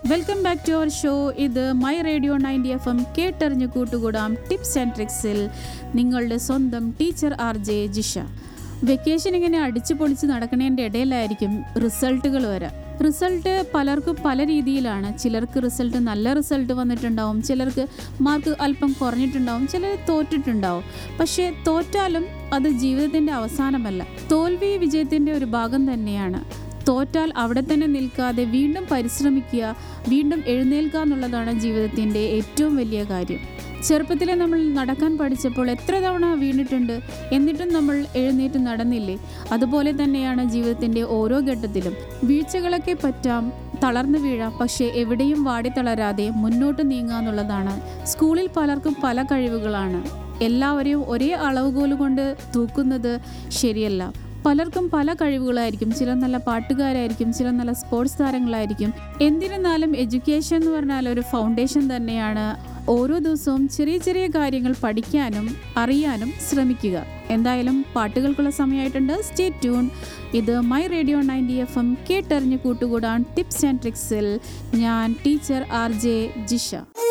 welcome back to our show ഇത് my radio ninety F M കേട്ടറിഞ്ഞ് കൂട്ടുകൂടാം tips and ട്രിക്സിൽ നിങ്ങളുടെ സ്വന്തം teacher R J Jisha vacation ഇങ്ങനെ അടിച്ചു പൊളിച്ച് നടക്കുന്നതിൻ്റെ ഇടയിലായിരിക്കും റിസൾട്ടുകൾ വരാം റിസൾട്ട് പലർക്കും പല രീതിയിലാണ് ചിലർക്ക് റിസൾട്ട് നല്ല റിസൾട്ട് വന്നിട്ടുണ്ടാവും ചിലർക്ക് മാർക്ക് അല്പം കുറഞ്ഞിട്ടുണ്ടാവും ചിലർ തോറ്റിട്ടുണ്ടാവും പക്ഷേ തോറ്റാലും അത് ജീവിതത്തിൻ്റെ അവസാനമല്ല തോൽവി വിജയത്തിൻ്റെ ഒരു ഭാഗം തന്നെയാണ് തോറ്റാൽ അവിടെ തന്നെ നിൽക്കാതെ വീണ്ടും പരിശ്രമിക്കുക വീണ്ടും എഴുന്നേൽക്കുക എന്നുള്ളതാണ് ജീവിതത്തിൻ്റെ ഏറ്റവും വലിയ കാര്യം ചെറുപ്പത്തിലെ നമ്മൾ നടക്കാൻ പഠിച്ചപ്പോൾ എത്ര തവണ വീണിട്ടുണ്ട് എന്നിട്ടും നമ്മൾ എഴുന്നേറ്റ് നടന്നില്ലേ അതുപോലെ തന്നെയാണ് ജീവിതത്തിൻ്റെ ഓരോ ഘട്ടത്തിലും വീഴ്ചകളൊക്കെ പറ്റാം തളർന്നു വീഴാം പക്ഷേ എവിടെയും വാടിത്തളരാതെ മുന്നോട്ട് നീങ്ങുക എന്നുള്ളതാണ് സ്കൂളിൽ പലർക്കും പല കഴിവുകളാണ് എല്ലാവരെയും ഒരേ അളവുകോൽ കൊണ്ട് തൂക്കുന്നത് ശരിയല്ല പലർക്കും പല കഴിവുകളായിരിക്കും ചിലർ നല്ല പാട്ടുകാരായിരിക്കും ചിലർ നല്ല സ്പോർട്സ് താരങ്ങളായിരിക്കും എന്നിരുന്നാലും എഡ്യൂക്കേഷൻ എന്ന് പറഞ്ഞാൽ ഒരു ഫൗണ്ടേഷൻ തന്നെയാണ് ഓരോ ദിവസവും ചെറിയ ചെറിയ കാര്യങ്ങൾ പഠിക്കാനും അറിയാനും ശ്രമിക്കുക എന്തായാലും പാട്ടുകൾക്കുള്ള സമയമായിട്ടുണ്ട് സ്റ്റേ ട്യൂൺ ഇത് my radio ninety F M കേട്ടറിഞ്ഞ് കൂട്ടുകൂടാൻ ടിപ്സ് ആൻഡ് ട്രിക്സിൽ ഞാൻ ടീച്ചർ ആർ ജെ ജിഷ